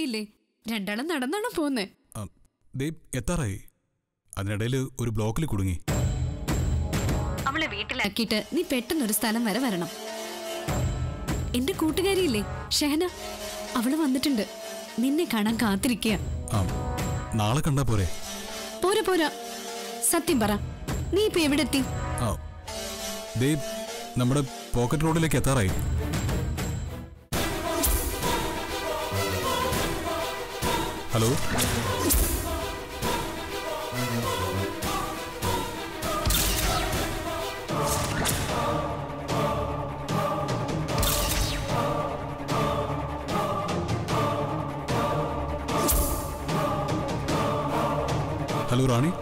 കൂട്ടുകാരിയില്ലേ രണ്ടാളും നടന്നാണ് പോന്നെ ആ, ദേ എത്താറായി അതിനിടയിൽ ഒരു ബ്ലോക്കിൽ കുടുങ്ങി അവളെ വീട്ടിലാക്കിയിട്ട് നീ പെട്ടെന്നൊരു സ്ഥലം വരെ വരണം എന്റെ കൂട്ടുകാരിയില്ലേ ഷഹന അവള് വന്നിട്ടുണ്ട് നിന്നെ കാണാൻ കാത്തിരിക്കുക ആ നാളെ കണ്ടാ പോരെ പോരാ പോരാ സത്യം പറ നീ ഇപ്പൊ എവിടെ എത്തി ആ ദേ നമ്മുടെ പോക്കറ്റ് റോഡിലേക്ക് എത്താറായി ഹലോ ഹലോ റാണി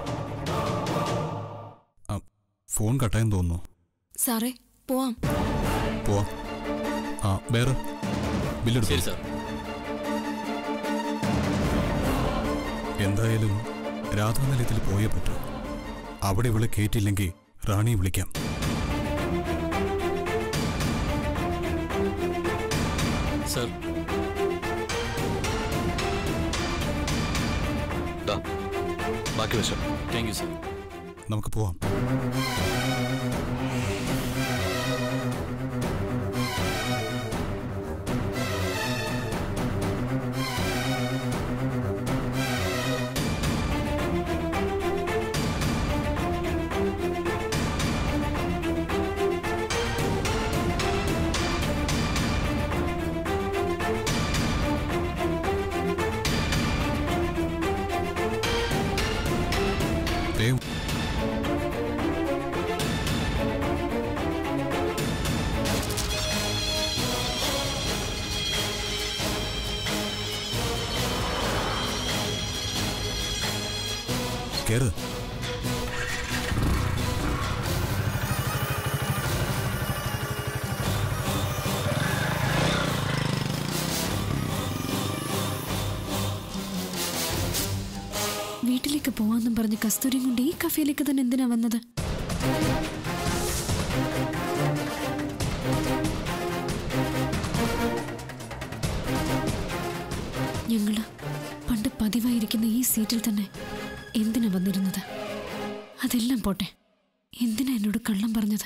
ആ ഫോൺ കട്ടായെന്ന് തോന്നുന്നു സാറേ പോവാം പോവാം ആ വേറെ ബില്ലെടുത്തു ശരി സാർ എന്തായാലും രാധാനിലയത്തിൽ പോയേ പറ്റൂ അവിടെ ഇവളെ കേറ്റില്ലെങ്കിൽ റാണിയെ വിളിക്കാം സാർ ദാ, ബാക്കി വശം താങ്ക് യു സാർ നമുക്ക് പോവാം ദേ കേറ് വീട്ടിലേക്ക് പോവാന്നും പറഞ്ഞ് കസ്തൂരിയും കൊണ്ട് ഈ കഫേയിലേക്ക് തന്നെ എന്തിനാ വന്നത് ഞങ്ങള് പണ്ട് പതിവായിരിക്കുന്ന ഈ സീറ്റിൽ തന്നെ എന്തിനാ വന്നിരുന്നത് അതെല്ലാം പോട്ടെ എന്തിനാ എന്നോട് കള്ളം പറഞ്ഞത്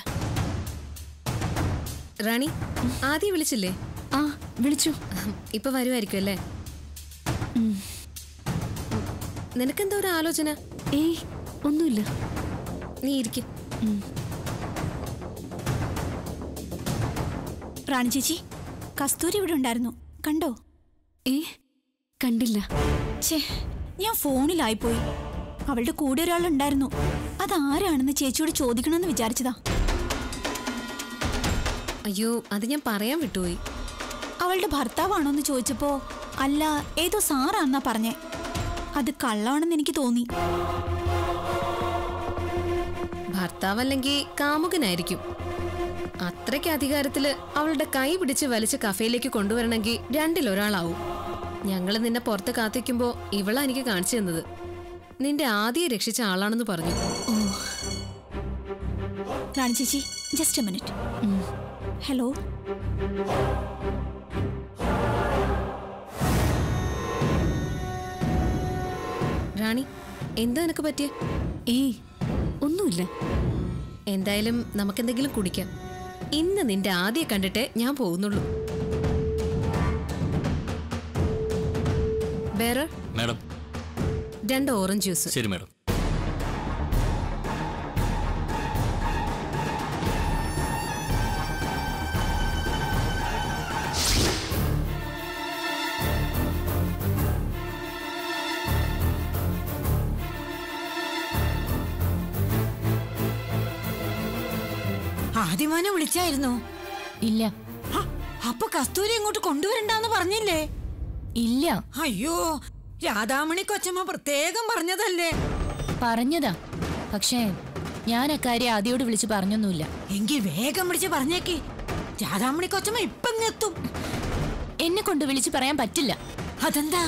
റാണി ആദ്യം വിളിച്ചില്ലേ ആ വിളിച്ചു ഇപ്പൊ വരുമായിരിക്കും അല്ലേ നിനക്കെന്താ ഒരു ആലോചന ഏയ് ഒന്നുമില്ല നീ ഇരിക്കും റാണി ചേച്ചി കസ്തൂരി ഇവിടെ ഉണ്ടായിരുന്നു കണ്ടോ ഏ കണ്ടില്ല ഛേ ഞാൻ ഫോണിലായിപ്പോയി അവളുടെ കൂടെ ഒരാളുണ്ടായിരുന്നു അതാരാണെന്ന് ചേച്ചിയോട് ചോദിക്കണമെന്ന് വിചാരിച്ചതാ അയ്യോ അത് ഞാൻ പറയാൻ വിട്ടുപോയി അവളുടെ ഭർത്താവാണോ എന്ന് ചോദിച്ചപ്പോ അല്ല ഏതോ സാറാന്നാ പറഞ്ഞേ അത് കള്ളമാണെന്ന് എനിക്ക് തോന്നി ഭർത്താവല്ലെങ്കിൽ കാമുകനായിരിക്കും അത്രയ്ക്ക് അധികാരത്തില് അവളുടെ കൈ പിടിച്ച് വലിച്ച് കഫേയിലേക്ക് കൊണ്ടുവരണമെങ്കിൽ രണ്ടിലൊരാളാവും ഞങ്ങൾ നിന്നെ പുറത്ത് കാത്തിക്കുമ്പോ ഇവളാ എനിക്ക് കാണിച്ചു തന്നത് നിന്റെ ആദ്യം രക്ഷിച്ച ആളാണെന്ന് പറഞ്ഞു റാണി ചേച്ചി just a minute hello Rani എന്താ നിനക്ക് പറ്റിയ ഏയ് ഒന്നുമില്ല എന്തായാലും നമുക്കെന്തെങ്കിലും കുടിക്കാം ഇന്ന് നിന്റെ ആദ്യം കണ്ടിട്ടേ ഞാൻ പോകുന്നുള്ളൂ വേറെ മാഡം രണ്ട് ഓറഞ്ച് ജ്യൂസ് ശരി മാഡം ആദ്യമാനെ വിളിച്ചായിരുന്നു ഇല്ല ഹ, അപ്പൊ കസ്തൂരി ഇങ്ങോട്ട് കൊണ്ടുവരണ്ടാന്ന് പറഞ്ഞില്ലേ ഇല്ല അയ്യോ രാധാമണി കൊച്ചമ്മ പ്രത്യേകം പറഞ്ഞതല്ലേ പറഞ്ഞതാ പക്ഷേ ഞാൻ അക്കാര്യം ആദ്യോട് വിളിച്ച് പറഞ്ഞൊന്നുമില്ല എങ്കിൽ വേഗം വിളിച്ച് പറഞ്ഞേക്ക് രാധാമണി കൊച്ചമ്മ ഇപ്പം എത്തും എന്നെ കൊണ്ട് വിളിച്ച് പറയാൻ പറ്റില്ല അതെന്താ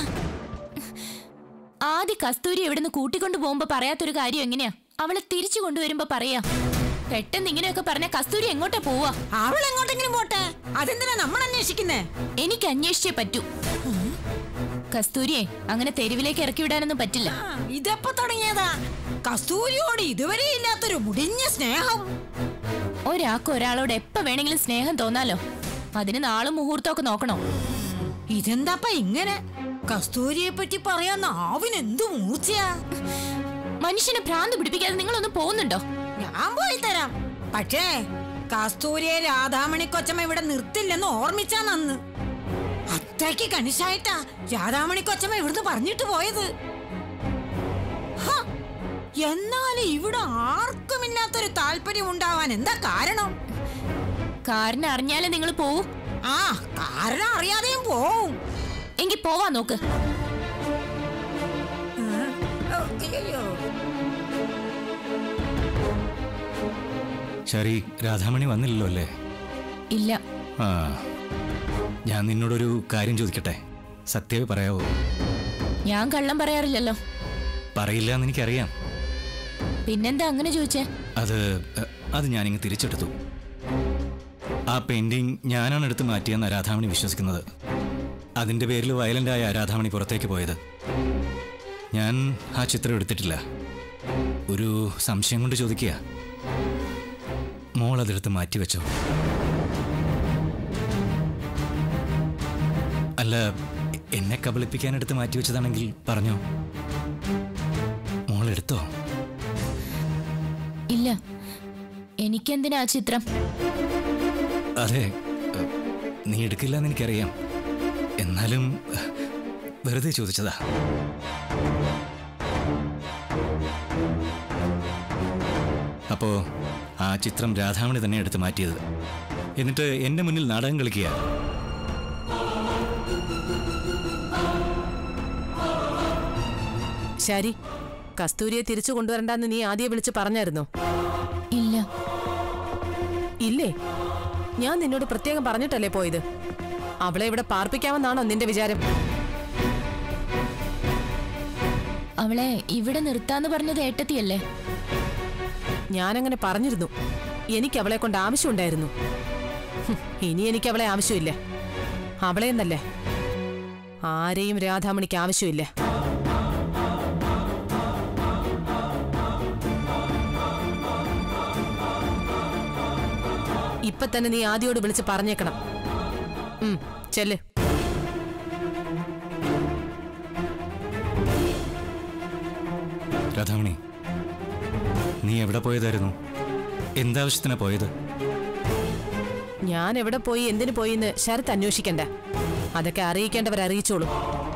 ആദ്യ കസ്തൂരി എവിടുന്ന് കൂട്ടിക്കൊണ്ടു പോകുമ്പോ പറയാത്തൊരു കാര്യം എങ്ങനെയാ അവളെ തിരിച്ചു കൊണ്ടുവരുമ്പോ പറയാ പെട്ടെന്ന് ഇങ്ങനെയൊക്കെ പറഞ്ഞ കസ്തൂരി എങ്ങോട്ടാ പോവാ അവൾ എങ്ങോട്ടെങ്കിലും പോട്ടെ അതെന്തിനാ നമ്മൾ അന്വേഷിക്കുന്നേ എനിക്ക് അന്വേഷിച്ചേ പറ്റൂ കസ്തൂരിയെ അങ്ങനെ തെരുവിലേക്ക് ഇറക്കി വിടാനൊന്നും പറ്റില്ല ആ, ഇതെപ്പോ തുടങ്ങിയതാ കസ്തൂരിയോട് ഇതുവരെ ഇല്ലാത്തൊരു മുടിഞ്ഞ സ്നേഹം ഒരാൾക്ക് ഒരാളോട് എപ്പോ വേണമെങ്കിലും സ്നേഹം തോന്നാലോ അതിന് നാളും മുഹൂർത്തമൊക്കെ നോക്കണോ ഇതെന്താപ്പ ഇങ്ങനെ കസ്തൂരിയെ പറ്റി പറയാൻ നാവിന് എന്ത് മൂർച്ചയാ മനുഷ്യനെ ഭ്രാന്ത് പിടിപ്പിക്കാതെ നിങ്ങളൊന്ന് പോകുന്നുണ്ടോ ഞാൻ പോയി തരാം പക്ഷേ കസ്തൂരിയെ രാധാമണി കൊച്ചമ്മ ഇവിടെ നിർത്തില്ലെന്ന് ഓർമ്മിച്ചാ നന്ന് അത്രയ്ക്ക് കണിശായിട്ടാ രാധാമണി കൊച്ചമ്മ ഇവിടുന്ന് പറഞ്ഞിട്ട് പോയത് ഹ, എന്നാലും ഇവിടെ ആർക്കുമില്ലാത്തൊരു താല്പര്യം ഉണ്ടാവാൻ എന്താ കാരണം കാരണം അറിഞ്ഞാലേ നിങ്ങൾ പോവൂ ആ കാരണം അറിയാതെയും പോവും എങ്കിൽ പോവാൻ നോക്ക് ഓ, അയ്യയ്യോ. ശരി രാധാമണി വന്നില്ലല്ലോ അല്ലേ ഇല്ല ആ ഞാൻ നിന്നോടൊരു കാര്യം ചോദിക്കട്ടെ സത്യമേ പറയാവോ ഞാൻ കള്ളം പറയാറില്ലല്ലോ പറയില്ല എന്ന് എനിക്കറിയാം പിന്നെന്താ അങ്ങനെ ചോദിച്ചേ അത് അ- അത് ഞാനിങ്ങ് തിരിച്ചെടുത്തു ആ പെയിന്റിംഗ് ഞാനാണ് എടുത്ത് മാറ്റിയെന്ന് രാധാമണി വിശ്വസിക്കുന്നത് അതിന്റെ പേരിൽ വയലന്റായ രാധാമണി പുറത്തേക്ക് പോയത് ഞാൻ ആ ചിത്രം എടുത്തിട്ടില്ല ഒരു സംശയം കൊണ്ട് ചോദിക്കുക മോൾ അതെടുത്ത് മാറ്റിവെച്ചോ അല്ല എന്നെ കബളിപ്പിക്കാൻ എടുത്ത് മാറ്റിവെച്ചതാണെങ്കിൽ പറഞ്ഞോ മോൾ എടുത്തോ ഇല്ല എനിക്കെന്തിനാ ആ ചിത്രം അതെ എ, നീ എടുക്കില്ല എന്ന് എനിക്കറിയാം എന്നാലും എ, വെറുതെ ചോദിച്ചതാ അപ്പോ ആ ചിത്രം രാധാമണി തന്നെ എടുത്ത് മാറ്റിയത് എന്നിട്ട് എന്റെ മുന്നിൽ നാടകം കളിക്കുക ശരി കസ്തൂരിയെ തിരിച്ചു കൊണ്ടുവരണ്ടെന്ന് നീ ആദ്യം വിളിച്ച് പറഞ്ഞായിരുന്നോ ഇല്ല ഇല്ലേ ഞാൻ നിന്നോട് പ്രത്യേകം പറഞ്ഞിട്ടല്ലേ പോയത് അവളെ ഇവിടെ പാർപ്പിക്കാമെന്നാണോ നിന്റെ വിചാരം അവളെ ഇവിടെ നിർത്താന്ന് പറഞ്ഞത് ഏട്ടത്തിയല്ലേ ഞാനങ്ങനെ പറഞ്ഞിരുന്നു എനിക്ക് അവളെ കൊണ്ട് ആവശ്യമുണ്ടായിരുന്നു ഹും, ഇനി എനിക്ക് അവളെ ആവശ്യമില്ല അവളെ എന്നല്ലേ ആരെയും രാധാമണിക്ക് ആവശ്യമില്ല ഇപ്പൊ തന്നെ നീ ആദ്യോട് വിളിച്ച് പറഞ്ഞേക്കണം ഉം, ചെല്ല് രാധാമണി നീ എവിടെ പോയതായിരുന്നു എന്താവശ്യത്തിനാ പോയത് ഞാൻ എവിടെ പോയി എന്തിനു പോയി എന്ന് ശരത്ത് അന്വേഷിക്കണ്ട അതൊക്കെ അറിയിക്കേണ്ടവർ അറിയിച്ചോളൂ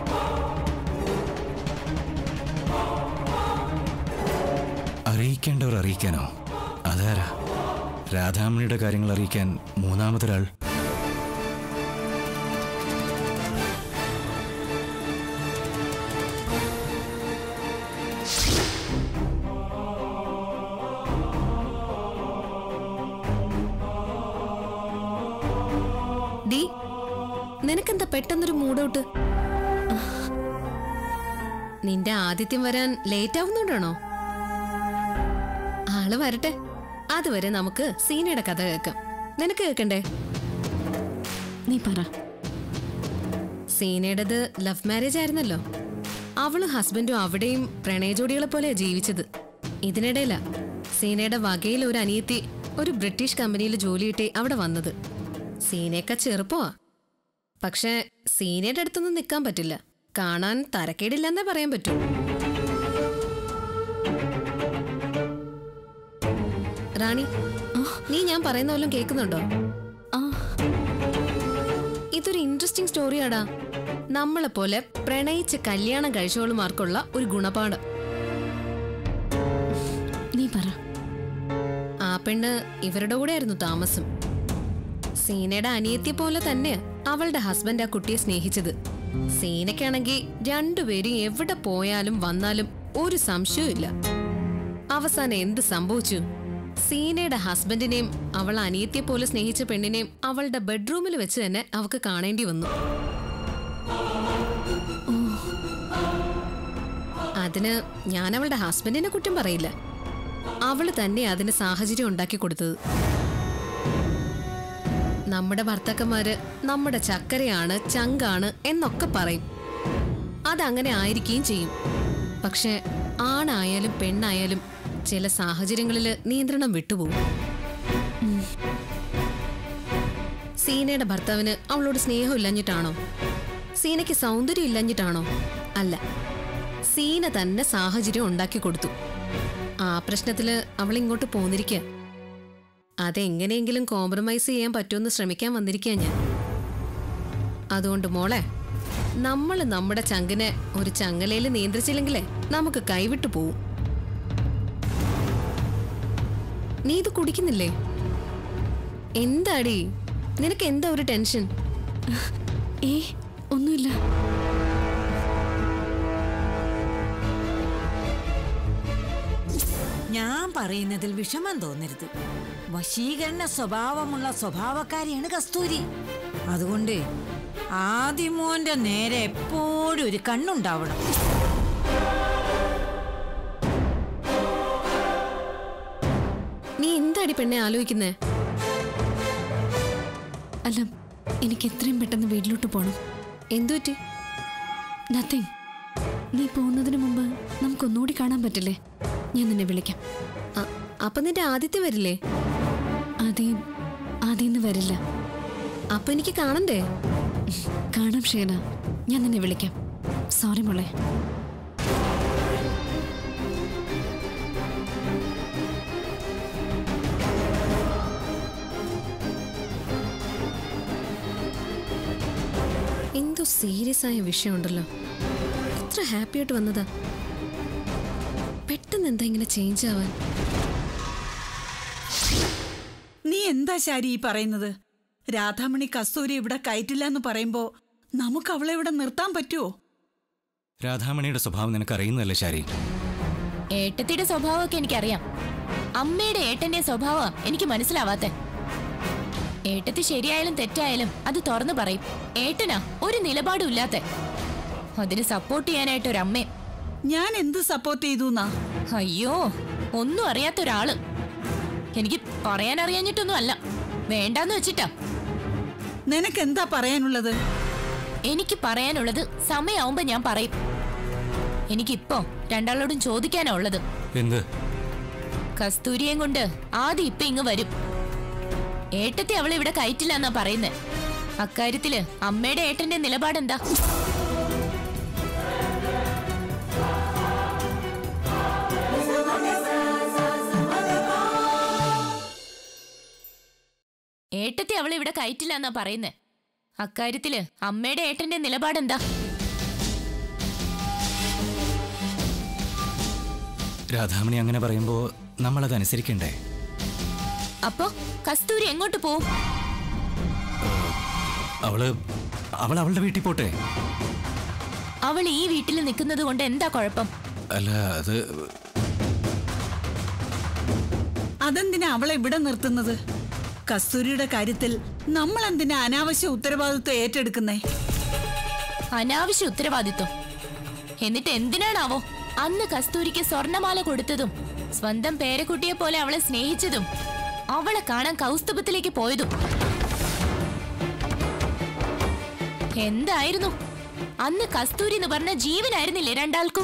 അറിയിക്കേണ്ടവർ അറിയിക്കാനോ അതാരാ രാധാമണിയുടെ കാര്യങ്ങൾ അറിയിക്കാൻ മൂന്നാമതൊരാൾ ഡി നിനക്കെന്താ പെട്ടെന്നൊരു മൂഡൌട്ട് നിന്റെ ആദിത്യം വരാൻ ലേറ്റ് ആവുന്നോണ്ടാണോ ആള് വരട്ടെ അതുവരെ നമുക്ക് സീനയുടെ കഥ കേൾക്കാം നിനക്ക് കേൾക്കണ്ടേ നീ പറ സീനയുടേത് ലവ് മാരേജ് ആയിരുന്നല്ലോ അവളും ഹസ്ബൻഡും അവിടെയും പ്രണയജോഡികളെ പോലെ ജീവിച്ചത് ഇതിനിടയില സീനയുടെ വകയിൽ ഒരു അനിയത്തി ഒരു ബ്രിട്ടീഷ് കമ്പനിയിൽ ജോലിയിട്ടേ അവിടെ വന്നത് സീനയൊക്കെ ചെറുപ്പമാ പക്ഷെ സീനയുടെ അടുത്തൊന്നും നിൽക്കാൻ പറ്റില്ല കാണാൻ തരക്കേടില്ലെന്നേ പറയാൻ പറ്റൂ റാണി നീ ഞാൻ പറയുന്ന വല്ലതും കേൾക്കുന്നുണ്ടോ ആ ഇതൊരു ഇൻട്രസ്റ്റിംഗ് സ്റ്റോറിയാടാ നമ്മളെ പോലെ പ്രണയിച്ച് കല്യാണം കഴിച്ചോളുമാർക്കുള്ള ഒരു ഗുണപാഠം നീ പറ ആ പെണ്ണ് ഇവരുടെ കൂടെ ആയിരുന്നു താമസം സീനയുടെ അനിയത്തിയെ പോലെ തന്നെ അവളുടെ ഹസ്ബൻഡ് ആ കുട്ടിയെ സ്നേഹിച്ചത് സീനയ്ക്കാണെങ്കിൽ രണ്ടുപേരും എവിടെ പോയാലും വന്നാലും ഒരു സംശയവും ഇല്ല അവസാനം എന്ത് സംഭവിച്ചു സീനയുടെ ഹസ്ബൻഡിനെയും അവൾ അനിയത്തിയെ പോലെ സ്നേഹിച്ച പെണ്ണിനെയും അവളുടെ ബെഡ്റൂമിൽ വെച്ച് തന്നെ അവൾക്ക് കാണേണ്ടി വന്നു അതിന് ഞാൻ അവളുടെ ഹസ്ബൻഡിനെ കുറ്റം പറയില്ല അവള് തന്നെ അതിന് സാഹചര്യം ഉണ്ടാക്കി കൊടുത്തത് നമ്മുടെ ഭർത്താക്കന്മാര് നമ്മുടെ ചക്കരയാണ് ചങ്കാണ് എന്നൊക്കെ പറയും അതങ്ങനെ ആയിരിക്കുകയും ചെയ്യും പക്ഷെ ആണായാലും പെണ്ണായാലും ചില സാഹചര്യങ്ങളിൽ നിയന്ത്രണം വിട്ടുപോകും ഉം. സീനയുടെ ഭർത്താവിന് അവളോട് സ്നേഹം ഇല്ലഞ്ഞിട്ടാണോ സീനയ്ക്ക് സൗന്ദര്യം ഇല്ലഞ്ഞിട്ടാണോ അല്ല സീന തന്നെ സാഹചര്യം ഉണ്ടാക്കി കൊടുത്തു ആ പ്രശ്നത്തില് അവൾ ഇങ്ങോട്ട് പോന്നിരിക്കുക അതെങ്ങനെയെങ്കിലും കോംപ്രമൈസ് ചെയ്യാൻ പറ്റുമെന്ന് ശ്രമിക്കാൻ വന്നിരിക്കുക ഞാൻ അതുകൊണ്ട് മോളെ നമ്മൾ നമ്മുടെ ചങ്കിനെ ഒരു ചങ്ങലയിൽ നിയന്ത്രിച്ചില്ലെങ്കിലേ നമുക്ക് കൈവിട്ടു പോവും നീ ഇത് കുടിക്കുന്നില്ലേ എന്താടി നിനക്ക് എന്താ ഒരു ടെൻഷൻ ഏ ഒന്നുമില്ല ഞാൻ പറയുന്നതിൽ വിഷമം തോന്നരുത് വശീകരണ സ്വഭാവമുള്ള സ്വഭാവക്കാരിയാണ് കസ്തൂരി അതുകൊണ്ട് ആദിമോന്റെ നേരെ എപ്പോഴും ഒരു കണ്ണുണ്ടാവണം നീ എന്താടി പെണ്ണെ ആലോചിക്കുന്നേ അല്ല എനിക്ക് എത്രയും പെട്ടെന്ന് വീട്ടിലോട്ട് പോകണം എന്തുപറ്റി നത്തിങ് നീ പോകുന്നതിന് മുമ്പ് നമുക്കൊന്നുകൂടി കാണാൻ പറ്റില്ലേ ഞാൻ നിന്നെ വിളിക്കാം അ- അപ്പൊ നിന്റെ ആദിത്യം വരില്ലേ ആദ്യം ആദ്യം വരില്ല അപ്പൊ എനിക്ക് കാണണ്ടേ കാണാം ഷേന ഞാൻ നിന്നെ വിളിക്കാം സോറി മോളെ എന്തോ സീരിയസ് ആയ വിഷയമുണ്ടല്ലോ എത്ര ഹാപ്പി ആയിട്ട് വന്നതാ പെട്ടെന്ന് എന്താ ഇങ്ങനെ ചേഞ്ച് ആവാൻ നീ എന്താ ശാരി ഈ പറയുന്നത് രാധാമണി കസ്തൂരി ഇവിടെ കയറ്റില്ല എന്ന് പറയുമ്പോ നമുക്ക് അവളെ ഇവിടെ നിർത്താൻ പറ്റുമോ രാധാമണിയുടെ സ്വഭാവം നിനക്കറിയുന്നതല്ലേ ശാരി ഏട്ടത്തിയുടെ സ്വഭാവമൊക്കെ എനിക്കറിയാം അമ്മയുടെ ഏട്ടന്റെ സ്വഭാവം എനിക്ക് മനസ്സിലാവാത്തെ ഏട്ടത്തി ശരിയായാലും തെറ്റായാലും അത് തുറന്നു പറയും ഏട്ടനാ ഒരു നിലപാടും ഇല്ലാത്ത അതിന് സപ്പോർട്ട് ചെയ്യാനായിട്ട് ഒരു അമ്മയും ഞാൻ എന്ത് സപ്പോർട്ട് ചെയ്തു എന്നാ അയ്യോ ഒന്നും അറിയാത്ത ഒരാള് എനിക്ക് പറയാൻ അറിയാഞ്ഞിട്ടൊന്നും അല്ല വേണ്ടാന്ന് വെച്ചിട്ടാ നിനക്ക് എന്താ പറയാനുള്ളത് എനിക്ക് പറയാനുള്ളത് സമയാവുമ്പോ ഞാൻ പറയും എനിക്കിപ്പോ രണ്ടാളോടും ചോദിക്കാനാ ഉള്ളത് എന്ത് കസ്തൂരിയേം കൊണ്ട് ആദ്യം ഇപ്പൊ ഇങ്ങ് വരും ഏട്ടത്തെ അവൾ ഇവിടെ കയറ്റില്ല എന്നാ പറയുന്നേ അക്കാര്യത്തില് അമ്മയുടെ ഏട്ടന്റെ നിലപാടെന്താ ഏട്ടത്തെ അവൾ ഇവിടെ കയറ്റില്ല എന്നാ പറയുന്നേ അക്കാര്യത്തില് അമ്മയുടെ ഏട്ടന്റെ നിലപാടെന്താ രാധാമണി അങ്ങനെ പറയുമ്പോ നമ്മളത് അനുസരിക്കണ്ടേ അപ്പോ കസ്തൂരി എങ്ങോട്ട് പോവും അവള് അവൾ അവളുടെ വീട്ടിൽ പോട്ടെ അവൾ ഈ വീട്ടിൽ നിൽക്കുന്നത് കൊണ്ട് എന്താ കുഴപ്പം അല്ല അത് അതെന്തിനാ അവളെ ഇവിടെ നിർത്തുന്നത് കസ്തൂരിയുടെ കാര്യത്തിൽ നമ്മൾ എന്തിനാ അനാവശ്യ ഉത്തരവാദിത്വം ഏറ്റെടുക്കുന്നേ അനാവശ്യ ഉത്തരവാദിത്വം എന്നിട്ട് എന്തിനാണാവോ അന്ന് കസ്തൂരിക്ക് സ്വർണമാല കൊടുത്തതും സ്വന്തം പേരക്കുട്ടിയെ പോലെ അവളെ സ്നേഹിച്ചതും അവളെ കാണാൻ കൗസ്തുഭത്തിലേക്ക് പോയതും എന്തായിരുന്നു അന്ന് കസ്തൂരി എന്ന് പറഞ്ഞ ജീവനായിരുന്നില്ലേ രണ്ടാൾക്കും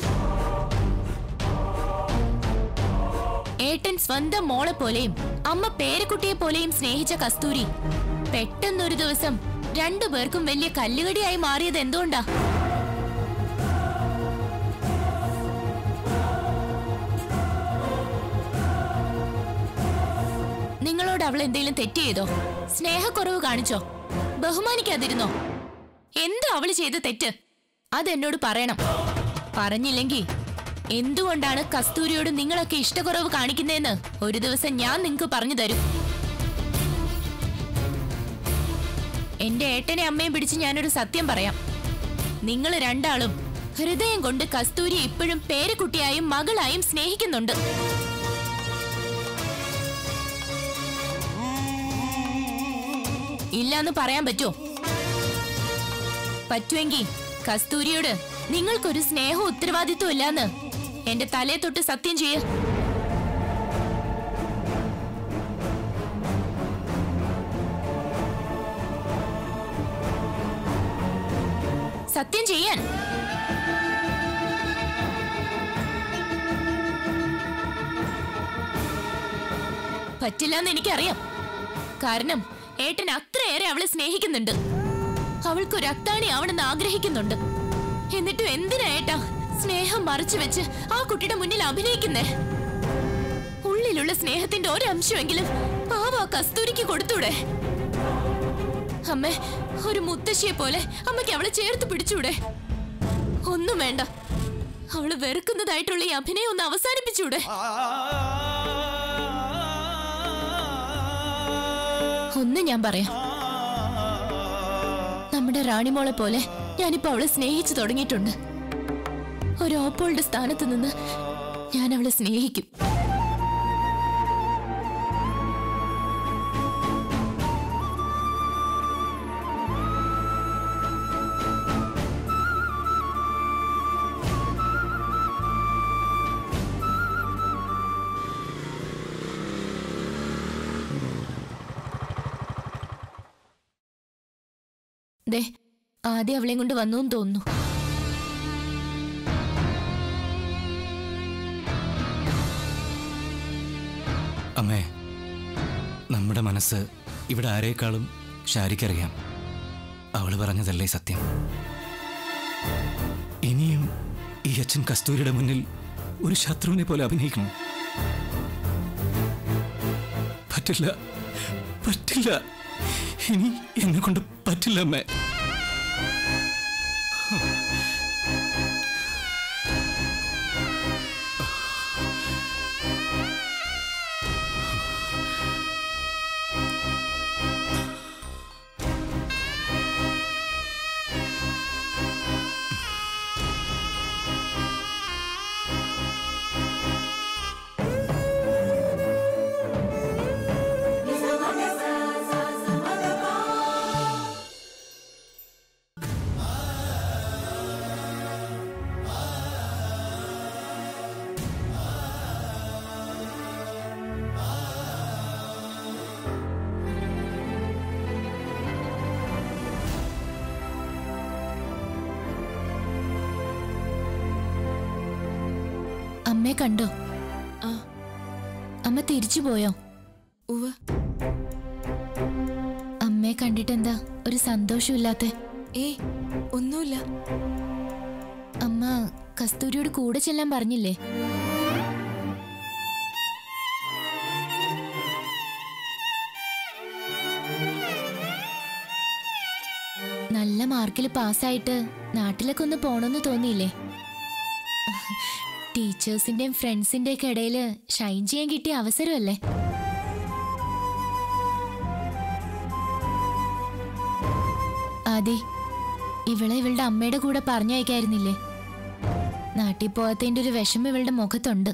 ഏട്ടൻ സ്വന്തം മോളെ പോലെയും അമ്മ പേരക്കുട്ടിയെ പോലെയും സ്നേഹിച്ച കസ്തൂരി പെട്ടെന്നൊരു ദിവസം രണ്ടുപേർക്കും വലിയ കല്ലുകടിയായി മാറിയത് എന്തുകൊണ്ടാ നിങ്ങളോട് അവൾ എന്തെങ്കിലും തെറ്റ് ചെയ്തോ സ്നേഹക്കുറവ് കാണിച്ചോ ബഹുമാനിക്കാതിരുന്നോ എന്താ അവള് ചെയ്ത തെറ്റ് അതെന്നോട് പറയണം പറഞ്ഞില്ലെങ്കിൽ എന്തുകൊണ്ടാണ് കസ്തൂരിയോട് നിങ്ങളൊക്കെ ഇഷ്ടക്കുറവ് കാണിക്കുന്നതെന്ന് ഒരു ദിവസം ഞാൻ നിങ്ങൾക്ക് പറഞ്ഞു തരും എന്റെ ഏട്ടനെ അമ്മയും പിടിച്ച് ഞാനൊരു സത്യം പറയാം നിങ്ങൾ രണ്ടാളും ഹൃദയം കൊണ്ട് കസ്തൂരി ഇപ്പോഴും പേരക്കുട്ടിയായും മകളായും സ്നേഹിക്കുന്നുണ്ട് ഇല്ലാന്ന് പറയാൻ പറ്റുമോ പറ്റുമെങ്കിൽ കസ്തൂരിയോട് നിങ്ങൾക്കൊരു സ്നേഹവും ഉത്തരവാദിത്വം ഇല്ലാന്ന് എന്റെ തലയെ തൊട്ട് സത്യം ചെയ്യ സത്യം ചെയ്യാൻ പറ്റില്ലെന്ന് എനിക്കറിയാം കാരണം ഏട്ടൻ അത്രയേറെ അവളെ സ്നേഹിക്കുന്നുണ്ട് അവൾക്കൊരു അത്താണി ആവണമെന്ന് ആഗ്രഹിക്കുന്നുണ്ട് എന്നിട്ടും എന്തിനാ ഏട്ടാ സ്നേഹം മറച്ചു വെച്ച് ആ കുട്ടിയുടെ മുന്നിൽ അഭിനയിക്കുന്നേ ഉള്ളിലുള്ള സ്നേഹത്തിന്റെ ഒരംശമെങ്കിലും പാവ ആ കസ്തൂരിക്ക് കൊടുത്തൂടെ അമ്മേ ഒരു മുത്തശ്ശിയെ പോലെ അമ്മയ്ക്ക് അവളെ ചേർത്ത് പിടിച്ചൂടെ ഒന്നും വേണ്ട അവള് വെറുക്കുന്നതായിട്ടുള്ള ഈ അഭിനയം ഒന്ന് അവസാനിപ്പിച്ചൂടെ ഒന്ന് ഞാൻ പറയാം നമ്മുടെ റാണിമോളെ പോലെ ഞാനിപ്പോ അവളെ സ്നേഹിച്ചു തുടങ്ങിയിട്ടുണ്ട് ഒരു ഓപ്പോളുടെ സ്ഥാനത്ത് നിന്ന് ഞാൻ അവളെ സ്നേഹിക്കും ദേ ആദ്യം അവളെയും കൊണ്ട് വന്നു എന്ന് തോന്നുന്നു അമ്മേ നമ്മുടെ മനസ്സ് ഇവിടെ ആരേക്കാളും ഷാരിക്കറിയാം അവള് പറഞ്ഞതല്ലേ സത്യം ഇനിയും ഈ അച്ഛൻ കസ്തൂരിയുടെ മുന്നിൽ ഒരു ശത്രുവിനെ പോലെ അഭിനയിക്കണം പറ്റില്ല പറ്റില്ല ഇനി എന്നെ കൊണ്ട് പറ്റില്ല അമ്മേ അമ്മയെ കണ്ടോ ആ അമ്മ തിരിച്ചു പോയോ ഉവ്വ് അമ്മയെ കണ്ടിട്ടെന്താ ഒരു സന്തോഷമില്ലാത്ത ഏ ഒന്നുമില്ല അമ്മ കസ്തൂരിയോട് കൂടെ ചെല്ലാൻ പറഞ്ഞില്ലേ നല്ല മാർക്കിൽ പാസ്സായിട്ട് നാട്ടിലൊക്കെ ഒന്ന് പോണമെന്ന് തോന്നിയില്ലേ ടീച്ചേഴ്സിന്റെയും ഫ്രണ്ട്സിന്റെയും ഒക്കെ ഇടയിൽ ഷൈൻ ചെയ്യാൻ കിട്ടിയ അവസരമല്ലേ ആദി ഇവളെ ഇവളുടെ അമ്മയുടെ കൂടെ പറഞ്ഞയക്കായിരുന്നില്ലേ നാട്ടിൽ പോകാത്തതിന്റെ ഒരു വിഷമം ഇവളുടെ മുഖത്തുണ്ട്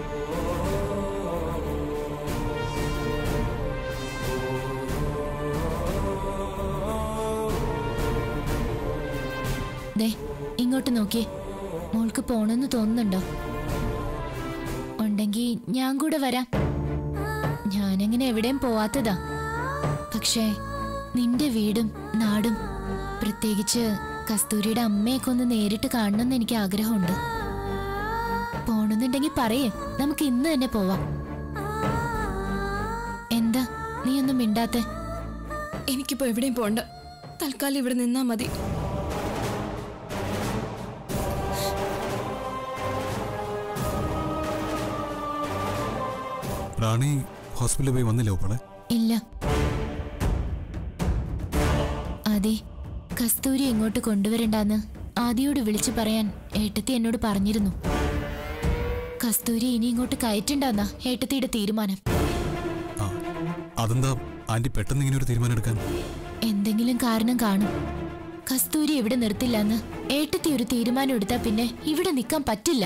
ദേ ഇങ്ങോട്ട് നോക്കിയേ മോൾക്ക് പോണെന്ന് തോന്നുന്നുണ്ടോ ഉണ്ടെങ്കി ഞാൻ കൂടെ വരാം ഞാനങ്ങനെ എവിടെയും പോവാത്തതാ പക്ഷേ നിന്റെ വീടും നാടും പ്രത്യേകിച്ച് കസ്തൂരിയുടെ അമ്മയൊക്കെ ഒന്ന് നേരിട്ട് കാണണമെന്ന് എനിക്ക് ആഗ്രഹമുണ്ട് പോണെന്നുണ്ടെങ്കിൽ പറയേ നമുക്ക് ഇന്ന് തന്നെ പോവാം എന്താ നീ ഒന്നും മിണ്ടാത്തെ എനിക്കിപ്പോ എവിടെയും പോണ്ട തൽക്കാലം ഇവിടെ നിന്നാ മതി റാണി ഹോസ്പിറ്റലിൽ പോയി വന്നില്ലേ ഓപ്പളെ ഇല്ല അതെ കസ്തൂരി ഇങ്ങോട്ട് കൊണ്ടുവരണ്ടെന്ന് ആദിയോട് വിളിച്ചു പറയാൻ ഏട്ടത്തി എന്നോട് പറഞ്ഞിരുന്നു കസ്തൂരി ഇനി ഇങ്ങോട്ട് കയറ്റണ്ടെന്നാ ഏട്ടത്തിയുടെ തീരുമാനം ആ അതെന്താ ആന്റി പെട്ടെന്ന് ഇങ്ങനെ ഒരു തീരുമാനം എടുക്കാൻ എന്തെങ്കിലും കാരണം കാണും കസ്തൂരി ഇവിടെ നിർത്തില്ലെന്ന് ഏട്ടത്തി ഒരു തീരുമാനം എടുത്താ പിന്നെ ഇവിടെ നിൽക്കാൻ പറ്റില്ല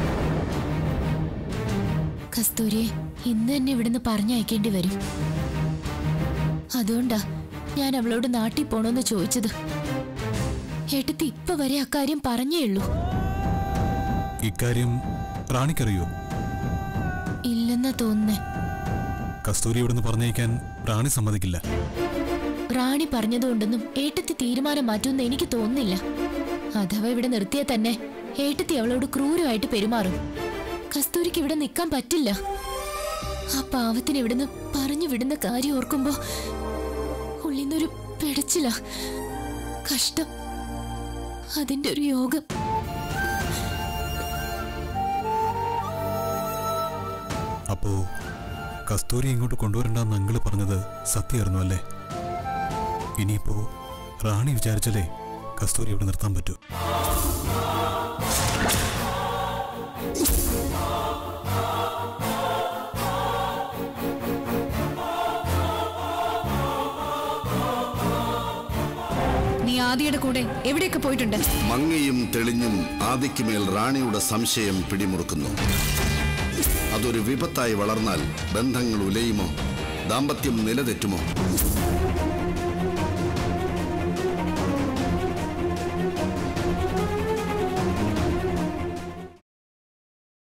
കസ്തൂരിയെ ഇന്ന് തന്നെ ഇവിടുന്ന് പറഞ്ഞയക്കേണ്ടി വരും അതുകൊണ്ടാ ഞാൻ അവളോട് നാട്ടിൽ പോണോന്ന് ചോദിച്ചത് ഏട്ടത്തി ഇപ്പൊ വരെ അക്കാര്യം പറഞ്ഞേ ഉള്ളൂ ഇക്കാര്യം റാണിക്കറിയോ ഇല്ലെന്നാ തോന്നുന്നേ കസ്തൂരി ഇവിടുന്ന് പറഞ്ഞയക്കാൻ റാണി സമ്മതിക്കില്ല റാണി പറഞ്ഞതുകൊണ്ടൊന്നും ഏട്ടത്തി തീരുമാനം മാറ്റുമെന്ന് എനിക്ക് തോന്നുന്നില്ല അഥവാ ഇവിടെ നിർത്തിയാൽ തന്നെ ഏട്ടത്തി അവളോട് ക്രൂരമായിട്ട് പെരുമാറും കസ്തൂരിക്ക് ഇവിടെ നിൽക്കാൻ പറ്റില്ല ആ പാവത്തിന് ഇവിടുന്ന് പറഞ്ഞു വിടുന്ന കാര്യം ഓർക്കുമ്പോ ഉള്ളിന്നൊരു പിടച്ചില്ല കഷ്ടം അതിന്റെ ഒരു യോഗം അപ്പോ കസ്തൂരി ഇങ്ങോട്ട് കൊണ്ടുവരണ്ടെന്ന് അങ്കിള് പറഞ്ഞത് സത്യമായിരുന്നു അല്ലേ ഇനിയിപ്പോ റാണി വിചാരിച്ചല്ലേ കസ്തൂരി ഇവിടെ നിർത്താൻ പറ്റൂ നീ ആദിയുടെ കൂടെ എവിടെയൊക്കെ പോയിട്ടുണ്ട് മങ്ങയും തെളിഞ്ഞും ആദിക്കുമേൽ റാണിയുടെ സംശയം പിടിമുറുക്കുന്നു അതൊരു വിപത്തായി വളർന്നാൽ ബന്ധങ്ങൾ ഉലയുമോ ദാമ്പത്യം നിലതെറ്റുമോ